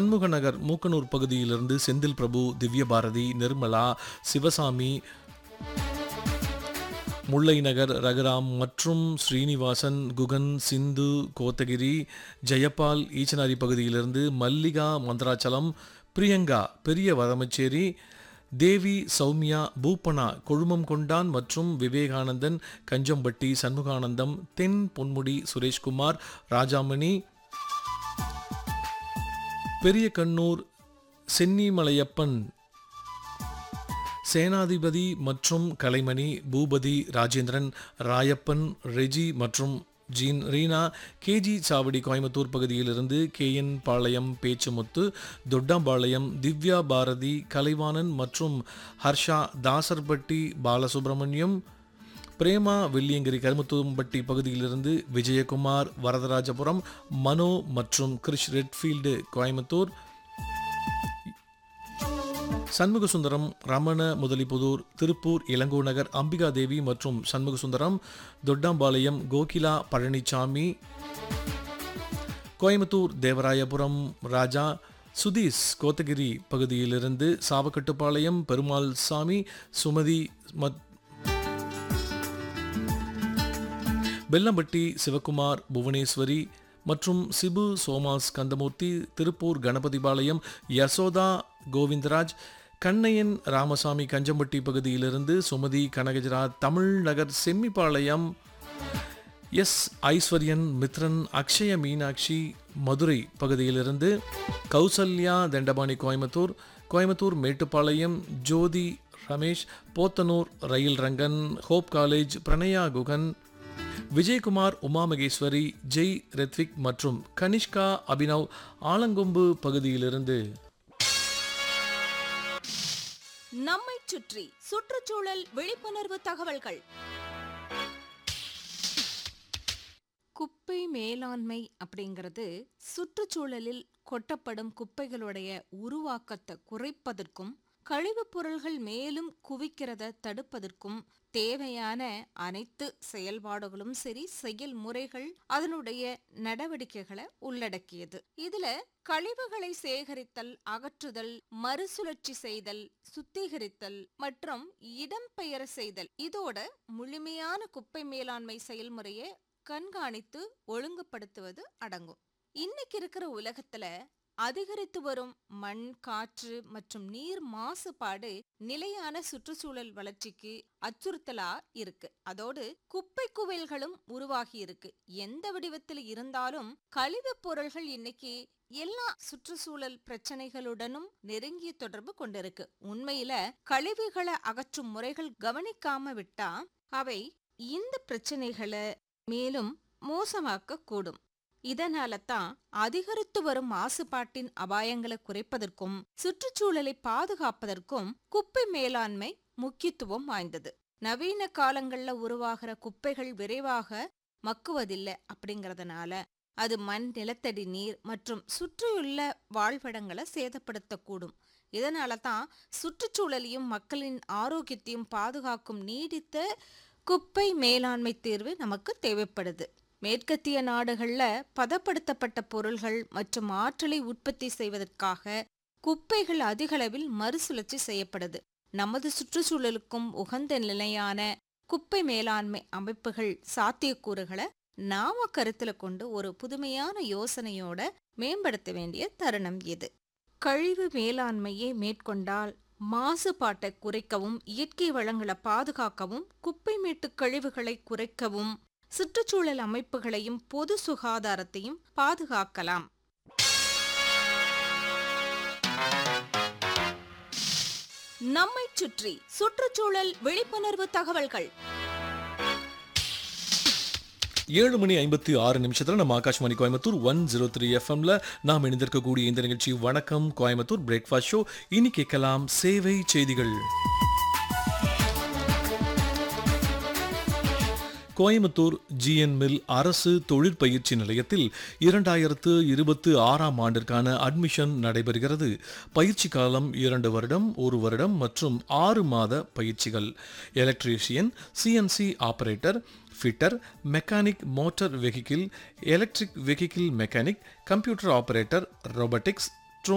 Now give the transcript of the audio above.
சண்முக நகர் மூக்கனூர் பகுதியிலிருந்து செந்தில் பிரபு திவ்ய பாரதி நிர்மலா சிவசாமி முல்லை நகர் ரகுராம் மற்றும் ஸ்ரீனிவாசன் குகன் சிந்து கோத்தகிரி ஜெயபால் ஈச்சனாரி பகுதியிலிருந்து மல்லிகா மந்திராச்சலம் பிரியங்கா பெரிய வரமச்சேரி தேவி சௌமியா பூப்பனா கொழுமம் கொண்டான் மற்றும் விவேகானந்தன் கஞ்சம்பட்டி சண்முகானந்தம் தென் பொன்முடி சுரேஷ்குமார் ராஜாமணி பெரிய கண்ணூர் சென்னிமலையப்பன் சேனாதிபதி மற்றும் கலைமணி பூபதி ராஜேந்திரன் ராயப்பன் ரெஜி மற்றும் ஜீன் ரீனா கேஜி சாவடி கோயம்புத்தூர் பகுதியிலிருந்து கேஎன் பாளையம் பேச்சுமுத்து தொட்டாம்பாளையம் திவ்யா பாரதி கலைவாணன் மற்றும் ஹர்ஷா தாசர்பட்டி பாலசுப்ரமணியம் பிரேமா வெள்ளியங்கிரி கருமுத்தூம்பட்டி பகுதியிலிருந்து விஜயகுமார் வரதராஜபுரம் மனோ மற்றும் கிரிஷ் ரெட்ஃபீல்டு கோயம்புத்தூர் சண்முகசுந்தரம் ரமண முதலிபுதூர் திருப்பூர் இளங்கோ நகர் அம்பிகா தேவி மற்றும் சண்முகசுந்தரம் தொட்டாம்பாளையம் கோகிலா பழனிசாமி கோயம்புத்தூர் தேவராயபுரம் ராஜா சுதீஷ் கோத்தகிரி பகுதியிலிருந்து சாவக்கட்டுப்பாளையம் பெருமாள் சாமி சுமதி மத் பெல்லம்பட்டி சிவகுமார் புவனேஸ்வரி மற்றும் சிபு சோமாஸ் கந்தமூர்த்தி திருப்பூர் கணபதிபாளையம் யசோதா கோவிந்தராஜ் கண்ணையன் ராமசாமி கஞ்சம்பட்டி பகுதியிலிருந்து சுமதி கனகஜரா தமிழ்நகர் செம்மிபாளையம் எஸ் ஐஸ்வர்யன் மித்ரன் அக்ஷய மீனாட்சி மதுரை பகுதியிலிருந்து Kausalya Dhandapani Coimbatore Coimbatore Mettupalayam Jothi Ramesh Podanur rail Rangan hope college Pranaya Guhan Vijayakumar Uma Maheswari Jai Rethvik மற்றும் கனிஷ்கா அபினவ் ஆலங்கொம்பு பகுதியிலிருந்து நம்மைச் சுற்றி சுற்றுச்சூழல் விழிப்புணர்வு தகவல்கள் குப்பை மேலாண்மை அப்படிங்கிறது சுற்றுச்சூழலில் கொட்டப்படும் குப்பைகளுடைய உருவாக்கத்தை குறைப்பதற்கும் கழிவுப் பொருள்கள் மேலும் குவிக்கிறத தடுப்பதற்கும் தேவையான அனைத்து செயல்பாடுகளும் சரி செயல்முறைகள் அதனுடைய நடவடிக்கைகளை உள்ளடக்கியது இதுல கழிவுகளை சேகரித்தல் அகற்றுதல் மறுசுழற்சி செய்தல் சுத்திகரித்தல் மற்றும் இடம்பெயர செய்தல் இதோட முழுமையான குப்பை மேலாண்மை செயல்முறையை கண்காணித்து ஒழுங்குபடுத்துவது அடங்கும் இன்னைக்கு இருக்கிற உலகத்துல அதிகரித்து வரும் மண் காற்று மற்றும் நீர் மாசுபாடு நிலையான சுற்றுச்சூழல் வளர்ச்சிக்கு அச்சுறுத்தலா இருக்கு அதோடு குப்பை குவியல்களும் உருவாகி இருக்கு எந்த வடிவத்தில் இருந்தாலும் கழிவுப் பொருள்கள் இன்னைக்கு எல்லா சுற்றுச்சூழல் பிரச்சனைகளுடனும் நெருங்கிய தொடர்பு கொண்டிருக்கு உண்மையில கழிவுகளை அகற்றும் முறைகள் கவனிக்காம விட்டா அவை இந்த பிரச்சனைகளை மேலும் மோசமாக்க கூடும் இதனால தான் அதிகரித்து வரும் மாசுபாட்டின் அபாயங்களை குறைப்பதற்கும் சுற்றுச்சூழலை பாதுகாப்பதற்கும் குப்பை மேலாண்மை முக்கியத்துவம் வாய்ந்தது நவீன காலங்கள்ல உருவாகிற குப்பைகள் விரைவாக மக்குவதில்லை அப்படிங்கறதுனால அது மண் நிலத்தடி நீர் மற்றும் சுற்றியுள்ள வாழ்விடங்களை சேதப்படுத்தக்கூடும் இதனால தான் சுற்றுச்சூழலையும் மக்களின் ஆரோக்கியத்தையும் பாதுகாக்கும் நீடித்த குப்பை மேலாண்மை தீர்வு நமக்கு தேவைப்படுது மேற்கத்திய நாடுகள்ல பதப்படுத்தப்பட்ட பொருள்கள் மற்றும் ஆற்றலை உற்பத்தி செய்வதற்காக குப்பைகள் அதிகளவில் மறுசுழற்சி செய்யப்படுது நமது சுற்றுச்சூழலுக்கும் உகந்த நிலையான குப்பை மேலாண்மை அமைப்புகள் சாத்தியக்கூறுகளை நாம கருத்துல கொண்டு ஒரு புதுமையான யோசனையோட மேம்படுத்த வேண்டிய தருணம் இது கழிவு மேலாண்மையை மேற்கொண்டால் மாசுபாட்டை குறைக்கவும் இயற்கை வளங்களை பாதுகாக்கவும் குப்பை மேட்டு கழிவுகளை குறைக்கவும் சுற்றுச்சூழல் அமைப்புகளையும் பொது சுகாதாரத்தையும் பாதுகாக்கலாம் நம்மைச் சுற்றி சுற்றுச்சூழல் விழிப்புணர்வு தகவல்கள் ஏழு மணி ஐம்பத்தி ஆறு நிமிஷத்தில் நம்ம Akashvani Coimbatore one zero three எஃப்எம்ல நாம் இணைந்திருக்கக்கூடிய இந்த நிகழ்ச்சி வணக்கம் கோயம்புத்தூர் பிரேக்ஃபாஸ்ட் ஷோ இனி கேட்கலாம் சேவை செய்திகள் கோயம்புத்தூர் ஜிஎன் மில் அரசு தொழிற்பயிற்சி நிலையத்தில் இரண்டாயிரத்து இருபத்து ஆறாம் ஆண்டிற்கான அட்மிஷன் நடைபெறுகிறது பயிற்சி காலம் இரண்டு வருடம் ஒரு வருடம் மற்றும் ஆறு மாத பயிற்சிகள் electrician CNC operator fitter mechanic motor vehicle electric vehicle mechanic computer operator robotics